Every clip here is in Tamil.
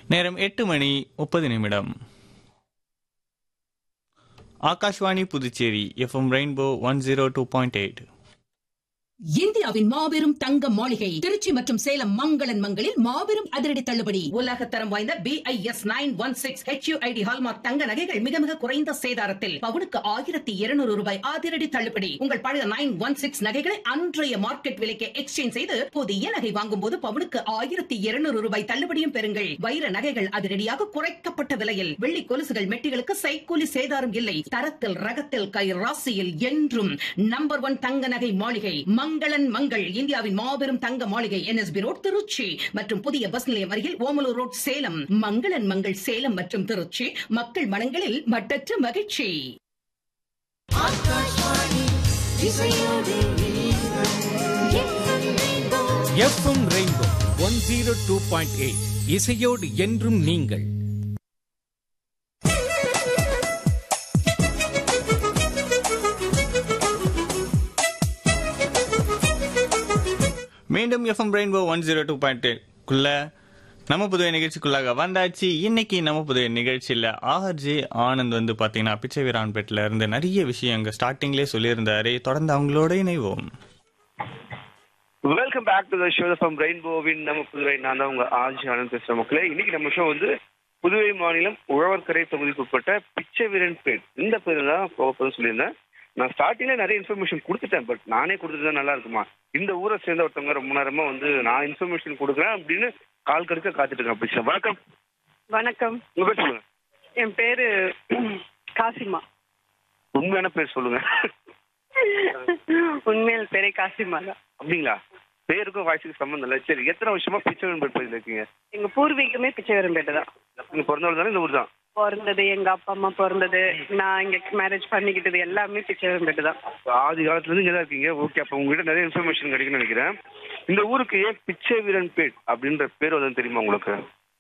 நேரம் எட்டு மணி முப்பது நிமிடம் Akashvani Puducherry FM rainbow one zero two point eight இந்தியாவின் மாபெரும் தங்க மாளிகை திருச்சி மற்றும் சேலம் மங்களன் மங்களில் மாபெரும் அதிரடி தள்ளுபடி உலக தரம் வாய்ந்த BIS nine one six HUID hallmark தங்க நகைகள் மிக மிக குறைந்த சேதாரத்தில் பவுனுக்கு ஆயிரத்தி இருநூறு ரூபாய் அதிரடி தள்ளுபடி உங்கள் பழைய நைன் ஒன் சிக்ஸ் நகைகளை அன்றைய மார்க்கெட் விலைக்கு எக்ஸ்சேஞ்ச் செய்து புதிய நகை வாங்கும் போது பவுனுக்கு ஆயிரத்தி இருநூறு ரூபாய் தள்ளுபடியும் பெறுங்கள் வைர நகைகள் அதிரடியாக குறைக்கப்பட்ட விலையில் வெள்ளி கொலுசுகள் மெட்டிகளுக்கு சைக்கூலி சேதாரம் இல்லை தரத்தில் ரகத்தில் கை ராசியில் என்றும் நம்பர் ஒன் தங்க நகை மாளிகை மங்களன் மங்கள் இந்தியாவின் மாபெரும் தங்க மாளிகை என்எஸ்பி ரோட் திருச்சி மற்றும் புதிய பஸ் நிலையம் அருகில் ஓமலூர் ரோட் சேலம் மங்களன் மங்கள் சேலம் மற்றும் திருச்சி மக்கள் மனங்களில் மட்டற்ற மகிழ்ச்சி FM rainbow one zero two point eight இசையோடு என்றும் நீங்கள் மீண்டும் FM rainbow one zero two point குள்ள நம்ம புதுவை நிகழ்ச்சிக்குள்ளாக வந்தாச்சு இன்னைக்கு நம்ம புதுவை நிகழ்ச்சியில ஆர்ஜே ஆனந்த் வந்து பாத்தீங்கன்னா பிச்சை வீரான்பேட்டில இருந்து நிறைய விஷயங்க ஸ்டார்டிங்லேயே சொல்லியிருந்தாரு தொடர்ந்து அவங்களோட இணைவோம் welcome back to the show from ரெயின்போவின் நம்ம புதுவை நான் தான் உங்க ஆஜி ஆனந்த் பேசுற மக்களே இன்னைக்கு நம்ம ஷோ வந்து புதுவை மாநிலம் உழவர்கரை தொகுதிக்கு உட்பட்ட பிச்சை வீரன் பேட் இந்த பேர் தான் போக போதும் சொல்லியிருந்தேன் நான் ஸ்டார்டிங்ல நிறைய இன்ஃபர்மேஷன் கொடுத்துட்டேன் பட் நானே கொடுத்துட்டு நல்லா இருக்குமா இந்த ஊரை சேர்ந்த ஒருத்தவங்க ரொம்ப நேரமா வந்து நான் இன்ஃபர்மேஷன் கொடுக்குறேன் அப்படின்னு கால் கடுக்க காத்துட்டு இருக்கேன் பிச்சை வணக்கம் வணக்கம் உங்க பேர் சொல்லுங்க என் பேரு காசிமா உண்மையான பேர் சொல்லுங்க உண்மையில் பேரே காசிமா தான் அப்படிங்களா பேருக்கும் வாய்ஸுக்கு சம்மந்தம் இல்லை சரி எத்தனை வருஷமா பிச்சை வீரன் பேட் பகுதியில் இருக்கீங்க எங்க பூர்வீகமே பிச்சைவரம்பேட்டை தான் நீங்க பிறந்தவள் தானே இந்த ஊர் தான் பிறந்தது எங்க அப்பா அம்மா பிறந்தது நான் இங்க மேரேஜ் பண்ணிக்கிட்டது எல்லாமே பிச்சைவரம்பேட்டை தான் ஆதி காலத்துல இருந்து இங்க தான் இருக்கீங்க ஓகே அப்ப உங்ககிட்ட நிறைய இன்ஃபர்மேஷன் கிடைக்கும்னு நினைக்கிறேன் இந்த ஊருக்கு ஏன் பிச்சை வீரன் பேட் அப்படின்ற பேர் வந்து தெரியுமா உங்களுக்கு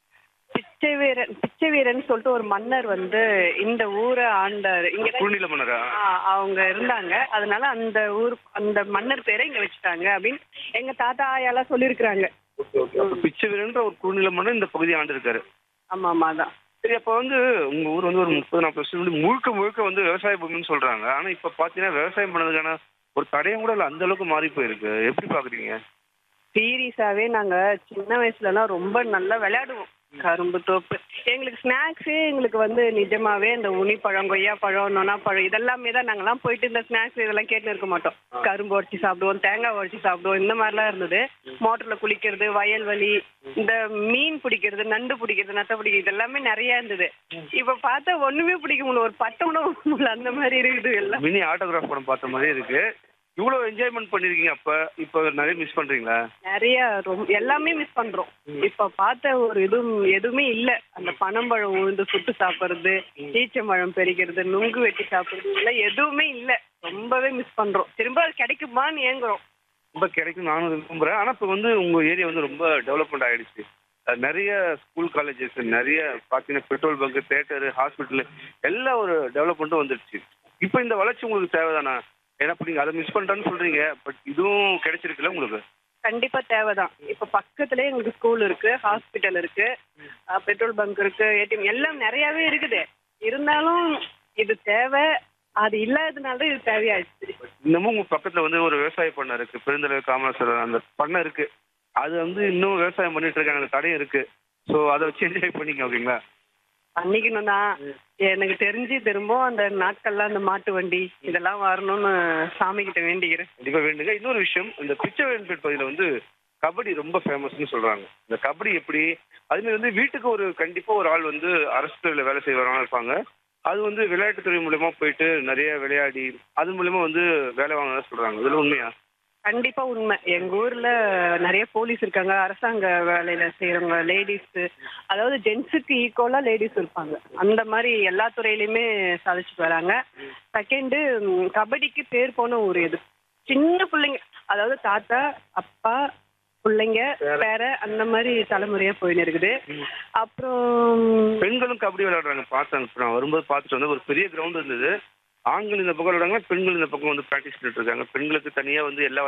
பிச்சை வீரன் பிச்சை வீரன் சொல்லிட்டு ஒரு மன்னர் வந்து இந்த ஊரை ஆண்டாரு இங்க தான் குறுநில மன்னரா ஆ, அவங்க இருந்தாங்க அதனால அந்த ஊர் அந்த மன்னர் பேரை இங்க வச்சுட்டாங்க அப்படின்னு எங்க தாத்தா ஆயாலாம் சொல்லியிருக்கிறாங்க அப்ப பிச்சை வீரன்ற ஒரு குறுநில மன்னர் இந்த பகுதியை ஆண்டு இருக்காரு ஆமா ஆமா தான் சரி அப்ப வந்து உங்க ஊர் வந்து ஒரு முப்பது நாற்பது வருஷம் முன்னாடி முழுக்க முழுக்க வந்து விவசாய பூமின்னு சொல்றாங்க ஆனா இப்ப பாத்தீங்கன்னா விவசாயம் பண்ணதுக்கான ஒரு தடையும் கூட இல்ல அந்த அளவுக்கு மாறி போயிருக்கு எப்படி பாக்குறீங்க சீரியஸாவே நாங்க சின்ன வயசுலலாம் ரொம்ப நல்லா விளையாடுவோம் கரும்பு தோப்பு எங்களுக்கு ஸ்நாக்ஸே எங்களுக்கு வந்து நிஜமாவே இந்த உனிப்பழம் கொய்யாப்பழம் நொனாப்பழம் இதெல்லாமே தான் நாங்கெல்லாம் போயிட்டு இந்த ஸ்நாக்ஸ் இதெல்லாம் கேட்டு இருக்க மாட்டோம் கரும்பு உடச்சி சாப்பிடுவோம் தேங்காய் உடச்சி சாப்பிடுவோம் இந்த மாதிரிலாம் இருந்தது மோட்டர்ல குளிக்கிறது வயல்வெளி இந்த மீன் பிடிக்கிறது நண்டு பிடிக்கிறது நத்தை பிடிக்கிறது இதெல்லாமே நிறைய இருந்தது இப்ப பார்த்தா ஒண்ணுமே பிடிக்க முடியல ஒரு பட்டை உணவு முடியல அந்த மாதிரி இருக்குது எல்லாம் மினி ஆட்டோகிராஃப் படம் பார்த்த மாதிரியே இருக்கு இவ்வளவு என்ஜாய்மெண்ட் பண்ணிருக்கீங்க அப்ப இப்ப நிறைய மிஸ் பண்றீங்களா நிறைய ரொம்ப எல்லாமே மிஸ் பண்றோம் இப்ப பார்த்த ஒரு இதுவும் எதுவுமே இல்ல அந்த பனம்பழம் உழுந்து சுட்டு சாப்பிடுறது ஈச்சம்பழம் பெரிக்கிறது நுங்கு வெட்டி சாப்பிடுறது இதெல்லாம் எதுவுமே இல்ல ரொம்பவே மிஸ் பண்றோம் திரும்ப அது கிடைக்குமான்னு ஏங்குறோம் ரொம்ப கிடைக்கும் நானும் விரும்புறேன் ஆனா இப்ப வந்து உங்க ஏரியா வந்து ரொம்ப டெவலப்மெண்ட் ஆயிடுச்சு அஹ் நிறைய ஸ்கூல் காலேஜஸ் நிறைய பாத்தீங்கன்னா பெட்ரோல் பங்க் தேட்டரு ஹாஸ்பிட்டல் எல்லா ஒரு டெவலப்மெண்ட்டும் வந்துடுச்சு இப்போ இந்த வளர்ச்சி உங்களுக்கு தேவைதானா ஏன்னா இப்ப நீங்க அதை மிஸ் பண்றேன்னு சொல்றீங்க பட் இதுவும் கிடைச்சிருக்குல்ல உங்களுக்கு கண்டிப்பா தேவைதான் இப்ப பக்கத்துலயே எங்களுக்கு ஸ்கூல் இருக்கு ஹாஸ்பிட்டல் இருக்கு அஹ் பெட்ரோல் பங்க் இருக்கு ஏடிஎம் எல்லாம் நிறையவே இருக்குது இருந்தாலும் இது தேவை அது இல்லாததுனால இது தேவையாயிடுச்சு இன்னமும் உங்க பக்கத்துல வந்து ஒரு விவசாய பண்ணை இருக்கு பெருந்தலைவர் காமராசர் அந்த பண்ணை இருக்கு அது வந்து இன்னும் விவசாயம் பண்ணிட்டு இருக்காங்க அந்த தடையும் இருக்கு ஸோ அதை வச்சு என்ஜாய் பண்ணிக்க ஓகேங்களா பண்ணிக்கணும் தான் எனக்கு தெரிஞ்சு திரும்ப அந்த நாட்கள்லாம் அந்த மாட்டு வண்டி இதெல்லாம் வரணும்னு சாமி கிட்ட வேண்டிக்கிறேன் கண்டிப்பா வேண்டுங்க இன்னொரு விஷயம் இந்த பிச்சைவேன்பேட் பகுதியில வந்து கபடி ரொம்ப ஃபேமஸ்னு சொல்றாங்க இந்த கபடி எப்படி அதுமாதிரி வந்து வீட்டுக்கு ஒரு கண்டிப்பா ஒரு ஆள் வந்து அரசு துறையில வேலை செய்வாங்க இருப்பாங்க அது வந்து விளையாட்டுத்துறை மூலயமா போயிட்டு நிறைய விளையாடி அது மூலயமா வந்து வேலை வாங்க சொல்றாங்க இதுல உண்மையா கண்டிப்பா உண்மை எங்க ஊர்ல நிறைய போலீஸ் இருக்காங்க அரசாங்க வேலையில செய்யறவங்க லேடிஸ் அதாவது ஜென்ஸுக்கு ஈக்குவலா லேடிஸ் இருப்பாங்க அந்த மாதிரி எல்லா துறையிலுமே சாதிச்சுட்டு வராங்க செகண்டு கபடிக்கு பேர் போன ஊர் இது சின்ன பிள்ளைங்க அதாவது தாத்தா அப்பா பிள்ளைங்க பேர அந்த மாதிரி தலைமுறையா போயின்னு இருக்குது அப்புறம் பெண்களும் கபடி விளையாடுறாங்க பார்த்தேன் இப்ப நான் வரும்போது பார்த்துட்டு வந்து ஒரு பெரிய கிரவுண்ட் இருந்தது ஆண்கள் இந்த பக்கம் விளையாடுறாங்க பெண்கள் இந்த பக்கம் வந்து ப்ராக்டிஸ் பண்ணிட்டு இருக்காங்க பெண்களுக்கு தனியா வந்து எல்லா